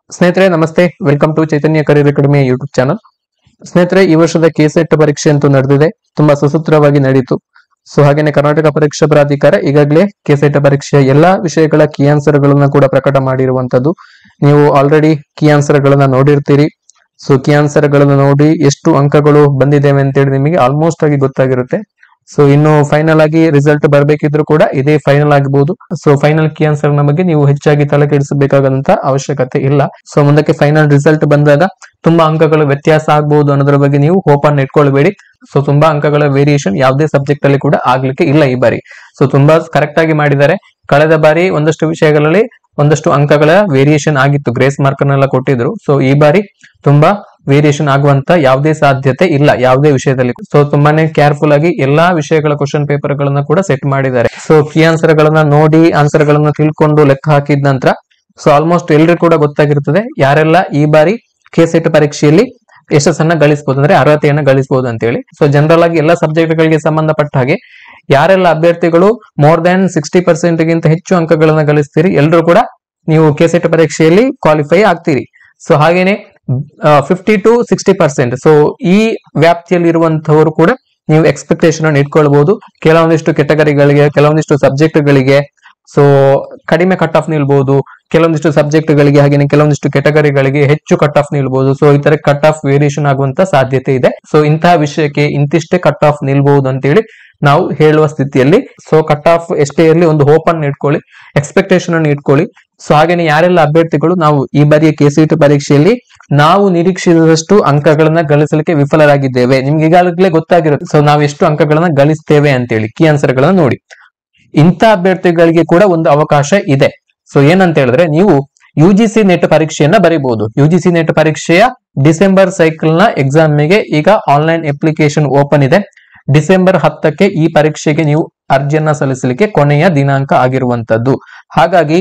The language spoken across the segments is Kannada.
ಸ್ನೇಹಿತರೆ ನಮಸ್ತೆ ವೆಲ್ಕಮ್ ಟು ಚೈತನ್ಯ ಕರಿಯರ್ ಅಕಾಡೆಮಿಯ ಯೂಟ್ಯೂಬ್ ಚಾನಲ್ ಸ್ನೇಹಿತರೆ ಈ ವರ್ಷದ ಕೆಸೆಟ್ ಪರೀಕ್ಷೆ ಅಂತೂ ನಡೆದಿದೆ ತುಂಬಾ ಸುಸೂತ್ರವಾಗಿ ನಡೀತು ಸೊ ಹಾಗೇನೆ ಕರ್ನಾಟಕ ಪರೀಕ್ಷಾ ಪ್ರಾಧಿಕಾರ ಈಗಾಗಲೇ ಕೆಸೆಟ್ ಪರೀಕ್ಷೆಯ ಎಲ್ಲಾ ವಿಷಯಗಳ ಕೀ ಆನ್ಸರ್ ಗಳನ್ನ ಕೂಡ ಪ್ರಕಟ ಮಾಡಿರುವಂತದ್ದು ನೀವು ಆಲ್ರೆಡಿ ಕೀ ಆನ್ಸರ್ ಗಳನ್ನ ನೋಡಿರ್ತೀರಿ ಸೊ ಕೀ ಆನ್ಸರ್ ಗಳನ್ನ ನೋಡಿ ಎಷ್ಟು ಅಂಕಗಳು ಬಂದಿದ್ದೇವೆ ಅಂತೇಳಿ ನಿಮಗೆ ಆಲ್ಮೋಸ್ಟ್ ಆಗಿ ಗೊತ್ತಾಗಿರುತ್ತೆ ಸೊ ಇನ್ನು ಫೈನಲ್ ಆಗಿ ರಿಸಲ್ಟ್ ಬರಬೇಕಿದ್ರು ಕೂಡ ಇದೇ ಫೈನಲ್ ಆಗಬಹುದು ಸೊ ಫೈನಲ್ ಕೀ ಆನ್ಸರ್ ಬಗ್ಗೆ ನೀವು ಹೆಚ್ಚಾಗಿ ತಲೆ ಕೆಡಿಸಬೇಕಾದಂತ ಅವಶ್ಯಕತೆ ಇಲ್ಲ ಸೊ ಮುಂದಕ್ಕೆ ಫೈನಲ್ ರಿಸಲ್ಟ್ ಬಂದಾಗ ತುಂಬಾ ಅಂಕಗಳು ವ್ಯತ್ಯಾಸ ಆಗಬಹುದು ಅನ್ನೋದ್ರ ಬಗ್ಗೆ ನೀವು ಹೋಪ್ ಅನ್ನು ಇಟ್ಕೊಳ್ಬೇಡಿ ಸೊ ತುಂಬಾ ಅಂಕಗಳ ವೇರಿಯೇಷನ್ ಯಾವುದೇ ಸಬ್ಜೆಕ್ಟ್ ಅಲ್ಲಿ ಕೂಡ ಆಗ್ಲಿಕ್ಕೆ ಇಲ್ಲ ಈ ಬಾರಿ ಸೊ ತುಂಬಾ ಕರೆಕ್ಟ್ ಆಗಿ ಮಾಡಿದ್ದಾರೆ ಕಳೆದ ಬಾರಿ ಒಂದಷ್ಟು ವಿಷಯಗಳಲ್ಲಿ ಒಂದಷ್ಟು ಅಂಕಗಳ ವೇರಿಯೇಷನ್ ಆಗಿತ್ತು ಗ್ರೇಸ್ ಮಾರ್ಕರ್ನೆಲ್ಲ ಕೊಟ್ಟಿದ್ರು ಸೊ ಈ ಬಾರಿ ತುಂಬಾ ವೇರಿಯೇಷನ್ ಆಗುವಂತ ಯಾವುದೇ ಸಾಧ್ಯತೆ ಇಲ್ಲ ಯಾವುದೇ ವಿಷಯದಲ್ಲಿ ಸೊ ತುಂಬಾನೇ ಕೇರ್ಫುಲ್ ಆಗಿ ಎಲ್ಲಾ ವಿಷಯಗಳ ಕ್ವಶನ್ ಪೇಪರ್ ಗಳನ್ನ ಕೂಡ ಸೆಟ್ ಮಾಡಿದ್ದಾರೆ ಸೊ ಕೀ ಆನ್ಸರ್ ಗಳನ್ನ ನೋಡಿ ಆನ್ಸರ್ ಗಳನ್ನ ತಿಳ್ಕೊಂಡು ಲೆಕ್ಕ ಹಾಕಿದ ನಂತರ ಸೊ ಆಲ್ಮೋಸ್ಟ್ ಎಲ್ರಿಗೂ ಕೂಡ ಗೊತ್ತಾಗಿರ್ತದೆ ಯಾರೆಲ್ಲ ಈ ಬಾರಿ ಕೆ ಸೆಟ್ ಪರೀಕ್ಷೆಯಲ್ಲಿ ಯಶಸ್ಸನ್ನ ಗಳಿಸಬಹುದು ಅಂದ್ರೆ ಅರ್ಹತೆಯನ್ನ ಗಳಿಸಬಹುದು ಅಂತೇಳಿ ಸೊ ಜನರಲ್ ಆಗಿ ಎಲ್ಲ ಸಬ್ಜೆಕ್ಟ್ ಗಳಿಗೆ ಸಂಬಂಧಪಟ್ಟ ಹಾಗೆ ಯಾರೆಲ್ಲ ಅಭ್ಯರ್ಥಿಗಳು ಮೋರ್ ದನ್ ಸಿಕ್ಸ್ಟಿ ಪರ್ಸೆಂಟ್ ಗಿಂತ ಹೆಚ್ಚು ಅಂಕಗಳನ್ನ ಗಳಿಸ್ತೀರಿ ಎಲ್ಲರೂ ಕೂಡ ನೀವು ಕೆ ಸೆಟ್ ಪರೀಕ್ಷೆಯಲ್ಲಿ ಕ್ವಾಲಿಫೈ ಆಗ್ತೀರಿ ಸೊ ಹಾಗೇನೆ fifty to sixty percent so ಈ ವ್ಯಾಪ್ತಿಯಲ್ಲಿ ಇರುವಂತವರು ಕೂಡ ನೀವು ಎಕ್ಸ್ಪೆಕ್ಟೇಷನ್ ಅನ್ನು ಇಟ್ಕೊಳ್ಬಹುದು ಕೆಲವೊಂದಿಷ್ಟು ಕೆಟಗರಿಗಳಿಗೆ ಕೆಲವೊಂದಿಷ್ಟು ಸಬ್ಜೆಕ್ಟ್ ಗಳಿಗೆ ಸೊ ಕಡಿಮೆ ಕಟ್ ಆಫ್ ನಿಲ್ಬಹುದು ಕೆಲವೊಂದಿಷ್ಟು ಸಬ್ಜೆಕ್ಟ್ ಗಳಿಗೆ ಹಾಗೆ ಕೆಲವೊಂದಿಷ್ಟು ಕೆಟಗರಿಗಳಿಗೆ ಹೆಚ್ಚು ಕಟ್ ಆಫ್ ನಿಲ್ಬಹುದು ಸೊ ಈ ತರ ಕಟ್ ಆಫ್ ವೇರಿಯೇಷನ್ ಆಗುವಂತ ಸಾಧ್ಯತೆ ಇದೆ ಸೊ ಇಂತಹ ವಿಷಯಕ್ಕೆ ಇಂತಿಷ್ಟೇ ಕಟ್ ಆಫ್ ನಿಲ್ಬಹುದು ಅಂತೇಳಿ ನಾವು ಹೇಳುವ ಸ್ಥಿತಿಯಲ್ಲಿ ಸೊ ಕಟ್ ಆಫ್ ಎಷ್ಟೇ ಇರಲಿ ಒಂದು ಹೋಪ್ ಅನ್ನು ಇಟ್ಕೊಳ್ಳಿ ಎಕ್ಸ್ಪೆಕ್ಟೇಷನ್ ಅನ್ನು ಇಟ್ಕೊಳ್ಳಿ ಸೊ ಹಾಗೇನೆ ಯಾರೆಲ್ಲ ಅಭ್ಯರ್ಥಿಗಳು ನಾವು ಈ ಬಾರಿಯ ಕೆಸಿಟಿ ಪರೀಕ್ಷೆಯಲ್ಲಿ ನಾವು ನಿರೀಕ್ಷಿಸಿದಷ್ಟು ಅಂಕಗಳನ್ನ ಗಳಿಸಲಿಕ್ಕೆ ವಿಫಲರಾಗಿದ್ದೇವೆ ನಿಮ್ಗೆ ಈಗಾಗಲೇ ಗೊತ್ತಾಗಿರುತ್ತೆ ಸೊ ನಾವು ಎಷ್ಟು ಅಂಕಗಳನ್ನ ಗಳಿಸ್ತೇವೆ ಅಂತೇಳಿ ಕೀ ಆನ್ಸರ್ ಗಳನ್ನ ನೋಡಿ ಇಂಥ ಅಭ್ಯರ್ಥಿಗಳಿಗೆ ಕೂಡ ಒಂದು ಅವಕಾಶ ಇದೆ ಸೊ ಏನಂತ ಹೇಳಿದ್ರೆ ನೀವು ಯು ಜಿ ಸಿ ನೆಟ್ ಪರೀಕ್ಷೆಯನ್ನ ಬರೀಬಹುದು ಯು ಜಿ ಸಿ ನೆಟ್ ಪರೀಕ್ಷೆಯ ಡಿಸೆಂಬರ್ ಸೈಕಲ್ ನ ಎಕ್ಸಾಮ್ಗೆ ಈಗ ಆನ್ಲೈನ್ ಅಪ್ಲಿಕೇಶನ್ ಓಪನ್ ಇದೆ ಡಿಸೆಂಬರ್ ಹತ್ತಕ್ಕೆ ಈ ಪರೀಕ್ಷೆಗೆ ನೀವು ಅರ್ಜಿಯನ್ನ ಸಲ್ಲಿಸಲಿಕ್ಕೆ ಕೊನೆಯ ದಿನಾಂಕ ಆಗಿರುವಂತದ್ದು ಹಾಗಾಗಿ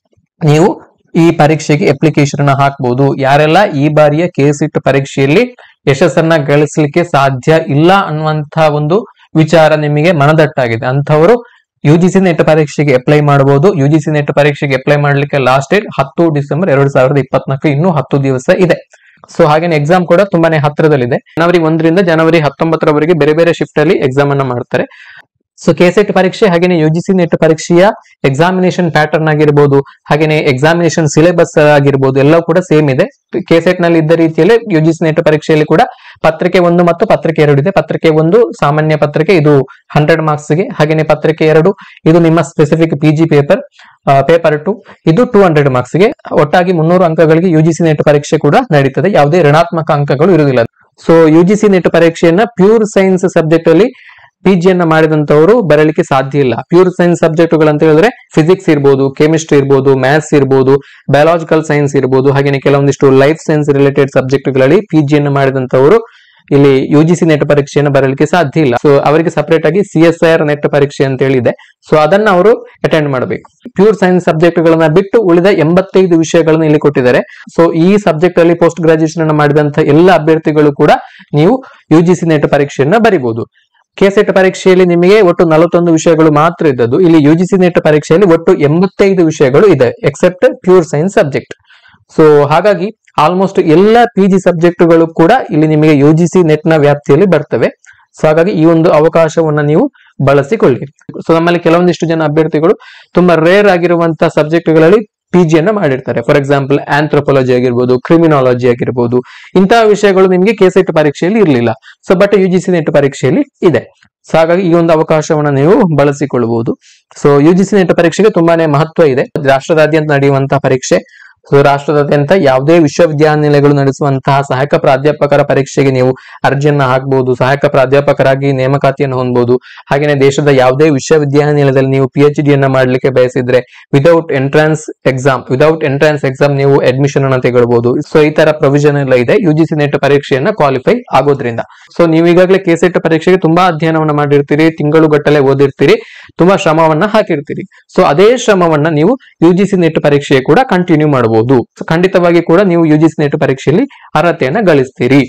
ನೀವು ಈ ಪರೀಕ್ಷೆಗೆ ಅಪ್ಲಿಕೇಶನ್ ಅನ್ನ ಹಾಕಬಹುದು ಯಾರೆಲ್ಲ ಈ ಬಾರಿಯ ಕೆಸಿಟ್ ಪರೀಕ್ಷೆಯಲ್ಲಿ ಯಶಸ್ಸನ್ನ ಗಳಿಸಲಿಕ್ಕೆ ಸಾಧ್ಯ ಇಲ್ಲ ಅನ್ನುವಂತ ಒಂದು ವಿಚಾರ ನಿಮಗೆ ಮನದಟ್ಟಾಗಿದೆ ಅಂತವರು ಯು ಜಿ ಸಿ ನೆಟ್ ಪರೀಕ್ಷೆಗೆ ಅಪ್ಲೈ ಮಾಡಬಹುದು ಯು ಜಿ ಸಿ ನೆಟ್ ಪರೀಕ್ಷೆಗೆ ಅಪ್ಲೈ ಮಾಡ್ಲಿಕ್ಕೆ ಲಾಸ್ಟ್ ಡೇಟ್ ಹತ್ತು ಡಿಸೆಂಬರ್ ಎರಡ್ ಸಾವಿರದ ಇಪ್ಪತ್ನಾಲ್ಕು ಇನ್ನೂ ಹತ್ತು ದಿವಸ ಇದೆ ಸೊ ಹಾಗೇನೆ ಎಕ್ಸಾಮ್ ಕೂಡ ತುಂಬಾನೇ ಹತ್ತಿರದಲ್ಲಿದೆ ಜನವರಿ ಒಂದರಿಂದ ಜನವರಿ ಹತ್ತೊಂಬತ್ತರವರೆಗೆ ಬೇರೆ ಬೇರೆ ಶಿಫ್ಟ್ ಅಲ್ಲಿ ಎಕ್ಸಾಮ್ ಅನ್ನ ಮಾಡ್ತಾರೆ ಸೊ ಕೆಸೆಟ್ ಪರೀಕ್ಷೆ ಹಾಗೇನೆ ಯು ಜಿ ಸಿ ನೆಟ್ ಪರೀಕ್ಷೆಯ ಎಕ್ಸಾಮಿನೇಷನ್ ಪ್ಯಾಟರ್ನ್ ಆಗಿರ್ಬೋದು ಹಾಗೇನೆ ಎಕ್ಸಾಮಿನೇಷನ್ ಸಿಲೆಬಸ್ ಆಗಿರ್ಬೋದು ಎಲ್ಲವೂ ಕೂಡ ಸೇಮ್ ಇದೆ ಕೆಸೆಟ್ ನಲ್ಲಿ ಇದ್ದ ರೀತಿಯಲ್ಲಿ ಯು ಜಿ ಸಿ ನೆಟ್ ಪರೀಕ್ಷೆಯಲ್ಲಿ ಕೂಡ ಪತ್ರಿಕೆ ಒಂದು ಮತ್ತು ಪತ್ರಿಕೆ ಎರಡು ಇದೆ ಪತ್ರಿಕೆ ಒಂದು ಸಾಮಾನ್ಯ ಪತ್ರಿಕೆ ಇದು ಹಂಡ್ರೆಡ್ ಮಾರ್ಕ್ಸ್ ಗೆ ಹಾಗೇನೆ ಪತ್ರಿಕೆ ಎರಡು ಇದು ನಿಮ್ಮ specific P G paper paper two ಇದು ಟೂ ಹಂಡ್ರೆಡ್ ಮಾರ್ಕ್ಸ್ ಗೆ ಒಟ್ಟಾಗಿ ಮುನ್ನೂರು ಅಂಕಗಳಿಗೆ ಯು ಜಿ ಸಿ ನೆಟ್ ಪರೀಕ್ಷೆ ಕೂಡ ನಡೀತದೆ ಯಾವುದೇ ಋಣಾತ್ಮಕ ಅಂಕಗಳು ಇರುವುದಿಲ್ಲ so U G C NET ಪರೀಕ್ಷೆಯನ್ನ ಪ್ಯೂರ್ ಸೈನ್ಸ್ ಸಬ್ಜೆಕ್ಟ್ ಅಲ್ಲಿ ಪಿ ಜಿಯನ್ನ ಮಾಡಿದಂತವರು ಬರಲಿಕ್ಕೆ ಸಾಧ್ಯ ಇಲ್ಲ ಪ್ಯೂರ್ ಸೈನ್ಸ್ ಸಬ್ಜೆಕ್ಟ್ಗಳು ಅಂತ ಹೇಳಿದ್ರೆ ಫಿಸಿಕ್ಸ್ ಇರ್ಬೋದು ಕೆಮಿಸ್ಟ್ರಿ ಇರ್ಬೋದು ಮ್ಯಾಥ್ಸ್ ಇರ್ಬೋದು ಬಯಾಲಜಿಕಲ್ ಸೈನ್ಸ್ ಇರ್ಬೋದು ಹಾಗೆ ಕೆಲವೊಂದಿಷ್ಟು ಲೈಫ್ ಸೈನ್ಸ್ ರಿಲೇಟೆಡ್ ಸಬ್ಜೆಕ್ಟ್ಗಳಲ್ಲಿ ಪಿ ಜಿಯನ್ನು ಮಾಡಿದಂತವರು ಇಲ್ಲಿ ಯು ಜಿ ಸಿ ನೆಟ್ ಪರೀಕ್ಷೆಯನ್ನು ಬರಲಿಕ್ಕೆ ಸಾಧ್ಯ ಇಲ್ಲ ಸೊ ಅವರಿಗೆ ಸಪರೇಟ್ ಆಗಿ C S I R NET ಪರೀಕ್ಷೆ ಅಂತ ಹೇಳಿದೆ ಸೊ ಅದನ್ನ ಅವರು ಅಟೆಂಡ್ ಮಾಡಬೇಕು ಪ್ಯೂರ್ ಸೈನ್ಸ್ ಸಬ್ಜೆಕ್ಟ್ ಗಳನ್ನ ಬಿಟ್ಟು ಉಳಿದ ಎಂಬತ್ತೈದು ವಿಷಯಗಳನ್ನು ಇಲ್ಲಿ ಕೊಟ್ಟಿದ್ದಾರೆ ಸೊ ಈ ಸಬ್ಜೆಕ್ಟ್ ಅಲ್ಲಿ ಪೋಸ್ಟ್ ಗ್ರಾಜುಯೇಷನ್ ಅನ್ನು ಮಾಡಿದಂತ ಎಲ್ಲ ಅಭ್ಯರ್ಥಿಗಳು ಕೂಡ ನೀವು ಯು ಜಿ ಸಿ ನೆಟ್ ಪರೀಕ್ಷೆಯನ್ನ ಬರಿಬಹುದು ಕೆಸೆಟ್ ಪರೀಕ್ಷೆಯಲ್ಲಿ ನಿಮಗೆ ಒಟ್ಟು ನಲವತ್ತೊಂದು ವಿಷಯಗಳು ಮಾತ್ರ ಇದ್ದದ್ದು ಇಲ್ಲಿ ಯು ಜಿ ಸಿ ನೆಟ್ ಪರೀಕ್ಷೆಯಲ್ಲಿ ಒಟ್ಟು ಎಂಬತ್ತೈದು ವಿಷಯಗಳು ಇದೆ except pure science subject so ಹಾಗಾಗಿ ಆಲ್ಮೋಸ್ಟ್ ಎಲ್ಲ ಪಿ ಜಿ ಸಬ್ಜೆಕ್ಟ್ಗಳು ಕೂಡ ಇಲ್ಲಿ ನಿಮಗೆ ಯು ಜಿ ಸಿ ನೆಟ್ ನ ವ್ಯಾಪ್ತಿಯಲ್ಲಿ ಬರ್ತವೆ ಸೊ ಹಾಗಾಗಿ ಈ ಒಂದು ಅವಕಾಶವನ್ನ ನೀವು ಬಳಸಿಕೊಳ್ಳಿ ಸೊ ನಮ್ಮಲ್ಲಿ ಕೆಲವೊಂದಿಷ್ಟು ಜನ ಅಭ್ಯರ್ಥಿಗಳು ತುಂಬಾ ರೇರ್ ಆಗಿರುವಂತಹ ಸಬ್ಜೆಕ್ಟ್ಗಳಲ್ಲಿ ಪಿ ಜಿಯನ್ನ ಮಾಡಿರ್ತಾರೆ ಫಾರ್ ಎಕ್ಸಾಂಪಲ್ ಆಂಥ್ರೋಪಾಲಜಿ ಆಗಿರ್ಬೋದು ಕ್ರಿಮಿನಾಲಜಿ ಆಗಿರ್ಬೋದು ಇಂತಹ ವಿಷಯಗಳು ನಿಮಗೆ ಕೆಸೆಟ್ ಪರೀಕ್ಷೆಯಲ್ಲಿ ಇರಲಿಲ್ಲ so but U G C NET ಪರೀಕ್ಷೆಯಲ್ಲಿ ಇದೆ ಸೊ ಹಾಗಾಗಿ ಈ ಒಂದು ಅವಕಾಶವನ್ನ ನೀವು ಬಳಸಿಕೊಳ್ಳಬಹುದು so U G C NET ಪರೀಕ್ಷೆಗೆ ತುಂಬಾನೇ ಮಹತ್ವ ಇದೆ ರಾಷ್ಟ್ರದಾದ್ಯಂತ ನಡೆಯುವಂತಹ ಪರೀಕ್ಷೆ ಸೊ ರಾಷ್ಟ್ರದಾದ್ಯಂತ ಯಾವುದೇ ವಿಶ್ವವಿದ್ಯಾನಿಲಯಗಳು ನಡೆಸುವಂತಹ ಸಹಾಯಕ ಪ್ರಾಧ್ಯಾಪಕರ ಪರೀಕ್ಷೆಗೆ ನೀವು ಅರ್ಜಿಯನ್ನ ಹಾಕಬಹುದು ಸಹಾಯಕ ಪ್ರಾಧ್ಯಾಪಕರಾಗಿ ನೇಮಕಾತಿಯನ್ನು ಹೊಂದಬಹುದು ಹಾಗೆಯೇ ದೇಶದ ಯಾವುದೇ ವಿಶ್ವವಿದ್ಯಾನಿಲಯದಲ್ಲಿ ನೀವು ಪಿ ಎಚ್ ಡಿಯನ್ನ ಮಾಡಲಿಕ್ಕೆ ಬಯಸಿದ್ರೆ without entrance exam without entrance exam ನೀವು ಅಡ್ಮಿಷನ್ ಅನ್ನ ತೆಗೊಳ್ಬಹುದು ಸೊ ಈ ತರ ಪ್ರೊವಿಷನ್ ಎಲ್ಲ ಇದೆ ಯು ಜಿ ಸಿ ನೆಟ್ ಪರೀಕ್ಷೆಯನ್ನ ಕ್ವಾಲಿಫೈ ಆಗೋದ್ರಿಂದ ಸೊ ನೀವು ಈಗಾಗಲೇ ಕೆ ಸೆಟ್ ಪರೀಕ್ಷೆಗೆ ತುಂಬಾ ಅಧ್ಯಯನವನ್ನ ಮಾಡಿರ್ತೀರಿ ತಿಂಗಳು ಗಟ್ಟಲೆ ಓದಿರ್ತೀರಿ ತುಂಬಾ ಶ್ರಮವನ್ನ ಹಾಕಿರ್ತೀರಿ ಸೊ ಅದೇ ಶ್ರಮವನ್ನ ನೀವು ಯು ಜಿ ಸಿ ನೆಟ್ ಪರೀಕ್ಷೆ ಕೂಡ ಕಂಟಿನ್ಯೂ ಮಾಡಬಹುದು ಖಂಡಿತವಾಗಿ ಕೂಡ ನೀವು ಯು ಜಿ ಸಿ ನೆಟ್ ಪರೀಕ್ಷೆಯಲ್ಲಿ ಅರ್ಹತೆಯನ್ನ ಗಳಿಸ್ತೀರಿ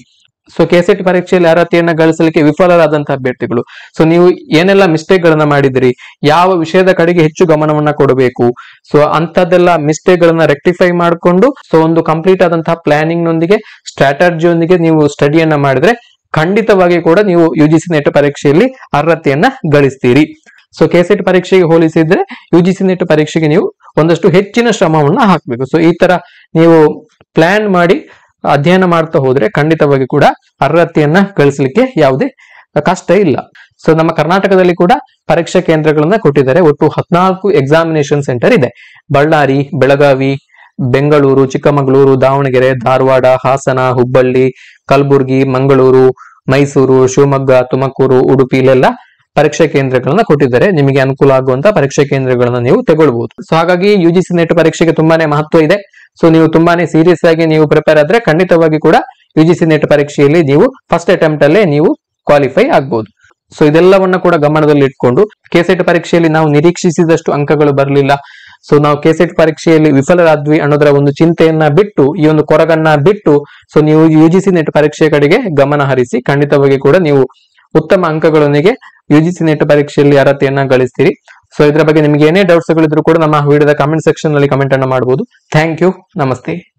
ಸೊ ಕೆಸೆಟ್ ಪರೀಕ್ಷೆಯಲ್ಲಿ ಅರ್ಹತೆಯನ್ನ ಗಳಿಸಲಿಕ್ಕೆ ವಿಫಲರಾದಂತಹ ಅಭ್ಯರ್ಥಿಗಳು ಸೊ ನೀವು ಏನೆಲ್ಲ ಮಿಸ್ಟೇಕ್ ಗಳನ್ನ ಮಾಡಿದಿರಿ ಯಾವ ವಿಷಯದ ಕಡೆಗೆ ಹೆಚ್ಚು ಗಮನವನ್ನ ಕೊಡಬೇಕು ಸೊ ಅಂತದೆಲ್ಲ ಮಿಸ್ಟೇಕ್ ಗಳನ್ನ ರೆಕ್ಟಿಫೈ ಮಾಡಿಕೊಂಡು ಸೊ ಒಂದು ಕಂಪ್ಲೀಟ್ ಆದಂತಹ ಪ್ಲಾನಿಂಗ್ ನೊಂದಿಗೆ ಸ್ಟ್ರಾಟಜಿಯೊಂದಿಗೆ ನೀವು ಸ್ಟಡಿಯನ್ನ ಮಾಡಿದ್ರೆ ಖಂಡಿತವಾಗಿ ಕೂಡ ನೀವು ಯು ಜಿ ಸಿ ನೆಟ್ ಪರೀಕ್ಷೆಯಲ್ಲಿ ಅರ್ಹತೆಯನ್ನ ಗಳಿಸ್ತೀರಿ ಸೊ ಕೆಸೆಟ್ ಪರೀಕ್ಷೆಗೆ ಹೋಲಿಸಿದ್ರೆ ಯು ಜಿ ಸಿ ನೆಟ್ ಪರೀಕ್ಷೆಗೆ ನೀವು ಒಂದಷ್ಟು ಹೆಚ್ಚಿನ ಶ್ರಮವನ್ನ ಹಾಕಬೇಕು ಸೊ ಈ ತರ ನೀವು ಪ್ಲಾನ್ ಮಾಡಿ ಅಧ್ಯಯನ ಮಾಡ್ತಾ ಹೋದ್ರೆ ಖಂಡಿತವಾಗಿ ಕೂಡ ಅರ್ಹತೆಯನ್ನ ಗಳಿಸಲಿಕ್ಕೆ ಯಾವುದೇ ಕಷ್ಟ ಇಲ್ಲ ಸೊ ನಮ್ಮ ಕರ್ನಾಟಕದಲ್ಲಿ ಕೂಡ ಪರೀಕ್ಷಾ ಕೇಂದ್ರಗಳನ್ನ ಕೊಟ್ಟಿದ್ದಾರೆ ಒಟ್ಟು ಹದಿನಾಲ್ಕು ಎಕ್ಸಾಮಿನೇಷನ್ ಸೆಂಟರ್ ಇದೆ ಬಳ್ಳಾರಿ ಬೆಳಗಾವಿ ಬೆಂಗಳೂರು ಚಿಕ್ಕಮಗಳೂರು ದಾವಣಗೆರೆ ಧಾರವಾಡ ಹಾಸನ ಹುಬ್ಬಳ್ಳಿ ಕಲಬುರಗಿ ಮಂಗಳೂರು ಮೈಸೂರು ಶಿವಮೊಗ್ಗ ತುಮಕೂರು ಉಡುಪಿ ಇಲ್ಲೆಲ್ಲ ಪರೀಕ್ಷಾ ಕೇಂದ್ರಗಳನ್ನ ಕೊಟ್ಟಿದ್ದಾರೆ ನಿಮಗೆ ಅನುಕೂಲ ಆಗುವಂತ ಪರೀಕ್ಷಾ ಕೇಂದ್ರಗಳನ್ನ ನೀವು ತಗೊಳ್ಬಹುದು ಸೊ ಹಾಗಾಗಿ ಯು ಜಿ ಸಿ ನೆಟ್ ಪರೀಕ್ಷೆಗೆ ತುಂಬಾನೇ ಮಹತ್ವ ಇದೆ ಸೊ ನೀವು ತುಂಬಾನೇ ಸೀರಿಯಸ್ ಆಗಿ ನೀವು ಪ್ರಿಪೇರ್ ಆದ್ರೆ ಖಂಡಿತವಾಗಿ ಕೂಡ ಯು ಜಿ ಸಿ ನೆಟ್ ಪರೀಕ್ಷೆಯಲ್ಲಿ ನೀವು ಫಸ್ಟ್ ಅಟೆಂಪ್ಟ್ ಅಲ್ಲೇ ನೀವು ಕ್ವಾಲಿಫೈ ಆಗ್ಬಹುದು ಸೊ ಇದೆಲ್ಲವನ್ನ ಕೂಡ ಗಮನದಲ್ಲಿ ಇಟ್ಕೊಂಡು ಕೆಸೆಟ್ ಪರೀಕ್ಷೆಯಲ್ಲಿ ನಾವು ನಿರೀಕ್ಷಿಸಿದಷ್ಟು ಅಂಕಗಳು ಬರಲಿಲ್ಲ ಸೊ ನಾವು ಕೆಸೆಟ್ ಪರೀಕ್ಷೆಯಲ್ಲಿ ವಿಫಲರಾದ್ವಿ ಅನ್ನೋದರ ಒಂದು ಚಿಂತೆಯನ್ನ ಬಿಟ್ಟು ಈ ಒಂದು ಕೊರಗನ್ನ ಬಿಟ್ಟು ಸೊ ನೀವು ಯು ಜಿ ಸಿ ನೆಟ್ ಪರೀಕ್ಷೆ ಕಡೆಗೆ ಗಮನ ಹರಿಸಿ ಖಂಡಿತವಾಗಿ ಕೂಡ ನೀವು ಉತ್ತಮ ಅಂಕಗಳೊಂದಿಗೆ ಯು ಜಿ ಸಿ ನೆಟ್ ಪರೀಕ್ಷೆಯಲ್ಲಿ ಅರ್ಹತೆಯನ್ನ ಗಳಿಸ್ತೀರಿ ಸೊ ಇದರ ಬಗ್ಗೆ ನಿಮಗೆ ಏನೇ ಡೌಟ್ಸ್ ಗಳಿದ್ರು ಕೂಡ ನಮ್ಮ ವಿಡಿಯೋದ ಕಮೆಂಟ್ ಸೆಕ್ಷನ್ ನಲ್ಲಿ ಕಮೆಂಟ್ ಅನ್ನ ಮಾಡಬಹುದು ಥ್ಯಾಂಕ್ ಯು ನಮಸ್ತೆ